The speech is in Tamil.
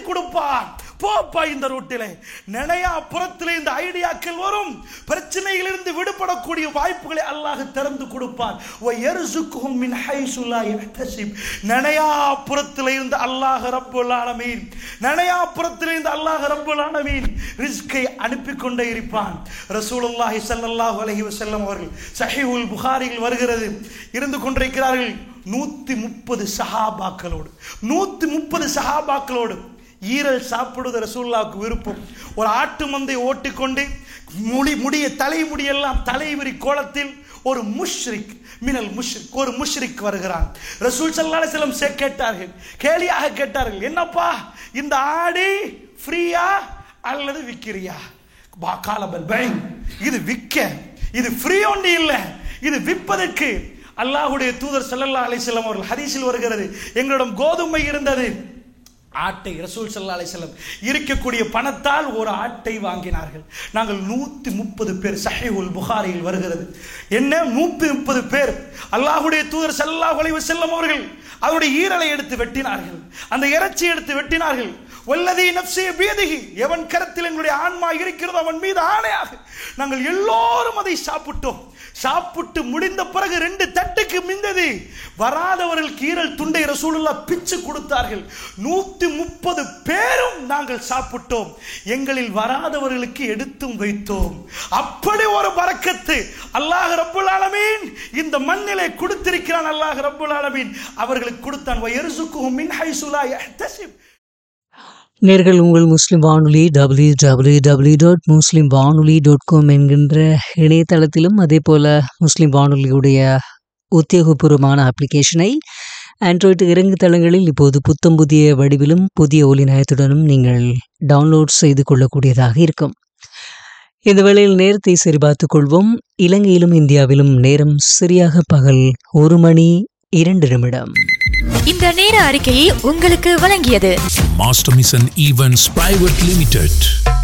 கொடுப்பான் போப்பா இந்த ரூட்டிலே நினையா புறத்திலே இந்த ஐடியாக்கள் வரும் பிரச்சனையிலிருந்து விடுபடக்கூடிய வாய்ப்புகளை அல்லாஹ் திறந்து கொடுப்பான் وَيَرْزُقْهُم مِّنْ حَيْثُ لَا يَحْتَسِبْ நினையா புறத்திலே இருந்து அல்லாஹ் ரப்புல் ஆலமீன் நினையா புறத்திலே இருந்து அல்லாஹ் ரப்புல் ஆலமீன் ரிஸ்கை அனுப்பி கொண்டே இருப்பான் ரசூலுல்லாஹி ஸல்லல்லாஹு அலைஹி வஸல்லம் அவர்கள் சஹீஹுல் புகாரியில் வருகிறது இருந்து கொண்டிருக்கிறார்கள் நூத்தி முப்பது சஹாபாக்களோடு நூத்தி முப்பது சஹாபாக்களோடு ஈரல் சாப்பிடுவது ரசூல்லாவுக்கு விருப்பம் ஒரு ஆட்டு மந்தை ஓட்டிக்கொண்டு முடி முடிய தலைமுடியெல்லாம் தலைவிரி கோலத்தில் ஒரு முஷ்ரிக் மினல் முஷ்ரிக் ஒரு முஷ்ரிக் வருகிறான் ரசூல் ஸல்லல்லாஹு அலைஹி வஸல்லம் சே கேட்டார்கள் கேலியாக கேட்டார்கள் என்னப்பா இந்த ஆடு ஃப்ரீயா அல்லது விக்கிறியா பா- காலபல் பை இது விற்க இது ஃப்ரீ ஒன்று இல்லை இது விற்பதற்கு அல்லாஹ்வுடைய தூதர் ஸல்லல்லாஹு அலைஹி வஸல்லம் அவர்கள் ஹதீஸில் வருகிறது எங்களிடம் கோதுமை இருந்தது ஆட்டை ரசூல் ஸல்லல்லாஹு அலைஹி வஸல்லம் இருக்கக்கூடிய பணத்தால் ஒரு ஆட்டை வாங்கினார்கள் நாங்கள் நூற்றி முப்பது பேர் சஹீஹுல் புகாரியில் வருகிறது என்ன நூற்றி முப்பது பேர் அல்லாஹ்வுடைய தூதர் ஸல்லல்லாஹு அலைஹி வஸல்லம் அவர்கள் அவருடைய ஈரலை எடுத்து வெட்டினார்கள் அந்த இறைச்சி எடுத்து வெட்டினார்கள் வல்லதி நப்சிய பீதிகி எவன் கரத்தில் எங்களுடைய ஆன்மா இருக்கிறதோ அவன் மீது ஆணையாக நாங்கள் எல்லோரும் அதை சாப்பிட்டோம் சாப்பிட்டு முடிந்த பிறகு ரெண்டு தட்டுக்கு மிந்தது வராதவர்கள் கீரல் துண்டை ரசூலுல்லா பிச்சு கொடுத்தார்கள் நூத்தி முப்பது பேரும் நாங்கள் சாப்பிட்டோம் எங்களில் வராதவர்களுக்கு எடுத்தும் வைத்தோம் அப்படி ஒரு பறக்கத்து அல்லாஹ் ரப்புல் ஆலமீன் இந்த மண்ணிலே கொடுத்திருக்கிறான் அல்லாஹ் ரப்புல் ஆலமீன் அவர்களுக்கு கொடுத்தான் வயர்சுக்குஹும் மின் ஹைசு லா யஹ்தசிப் நேர்கள் உங்கள் முஸ்லிம் வானொலி W W W dot muslim vanoli dot com என்கின்ற இணையதளத்திலும் அதே போல் முஸ்லிம் வானொலியுடைய உத்தியோகபூர்வமான அப்ளிகேஷனை ஆண்ட்ராய்டு இறங்கு தளங்களில் இப்போது புத்தம் புதிய வடிவிலும் புதிய ஒலி நயத்துடனும் நீங்கள் டவுன்லோட் செய்து கொள்ளக்கூடியதாக இருக்கும் இந்த வேளையில் நேரத்தை சரிபார்த்துக் கொள்வோம் இலங்கையிலும் இந்தியாவிலும் நேரம் சரியாக பகல் ஒரு மணி இரண்டு நிமிடம் இந்த நேர அறிக்கையை உங்களுக்கு வழங்கியது Master Mission Events Private Limited.